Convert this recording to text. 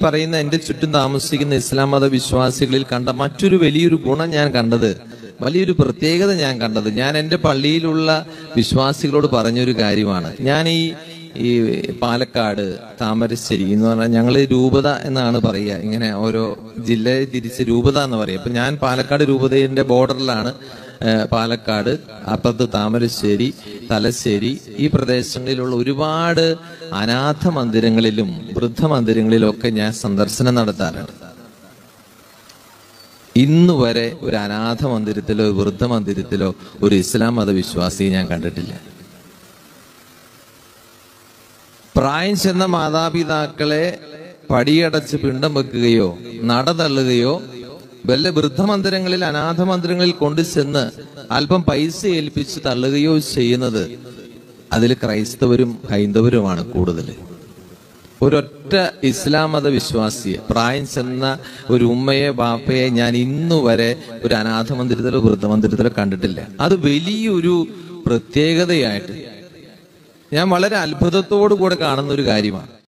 പറയുന്ന എന്റെ ചുറ്റും താമസിക്കുന്ന ഇസ്ലാം മത വിശ്വാസികളിൽ കണ്ട മറ്റൊരു വലിയൊരു ഗുണം ഞാൻ കണ്ടത് വലിയൊരു പ്രത്യേകത ഞാൻ കണ്ടത് ഞാൻ എന്റെ പള്ളിയിലുള്ള വിശ്വാസികളോട് പറഞ്ഞൊരു കാര്യമാണ് ഞാൻ ഈ ഈ പാലക്കാട് താമരശ്ശേരി എന്ന് പറഞ്ഞാൽ ഞങ്ങൾ രൂപത എന്നാണ് പറയുക ഇങ്ങനെ ഓരോ ജില്ലയെ തിരിച്ച് രൂപത എന്ന് പറയും അപ്പൊ ഞാൻ പാലക്കാട് രൂപതയുടെ ബോർഡറിലാണ് ഏഹ് പാലക്കാട് അപ്പുറത്ത് താമരശ്ശേരി തലശ്ശേരി ഈ പ്രദേശങ്ങളിലുള്ള ഒരുപാട് അനാഥ മന്ദിരങ്ങളിലും വൃദ്ധ മന്ദിരങ്ങളിലും ഒക്കെ ഞാൻ സന്ദർശനം നടത്താറുണ്ട് ഇന്ന് വരെ ഒരു അനാഥ മന്ദിരത്തിലോ വൃദ്ധ മന്ദിരത്തിലോ ഒരു ഇസ്ലാം മത വിശ്വാസിയെ ഞാൻ കണ്ടിട്ടില്ല പ്രായം ചെന്ന മാതാപിതാക്കളെ പടിയടച്ച് പിണ്ടം വെക്കുകയോ നട തള്ളുകയോ വല്ല വൃദ്ധമന്ദിരങ്ങളിൽ അനാഥ മന്ദിരങ്ങളിൽ കൊണ്ടു ചെന്ന് അല്പം പൈസ ഏൽപ്പിച്ച് തള്ളുകയോ ചെയ്യുന്നത് അതിൽ ക്രൈസ്തവരും ഹൈന്ദവരുമാണ് കൂടുതൽ ഒരൊറ്റ ഇസ്ലാം മത വിശ്വാസിയെ പ്രായം ചെന്ന ഒരു ഉമ്മയെ ബാപ്പയെ ഞാൻ ഇന്നു വരെ ഒരു അനാഥ മന്ദിരത്തിലോ വൃദ്ധമന്ദിരത്തിലോ കണ്ടിട്ടില്ല അത് വലിയൊരു പ്രത്യേകതയായിട്ട് ഞാൻ വളരെ അത്ഭുതത്തോടു കൂടെ കാണുന്ന ഒരു കാര്യമാണ്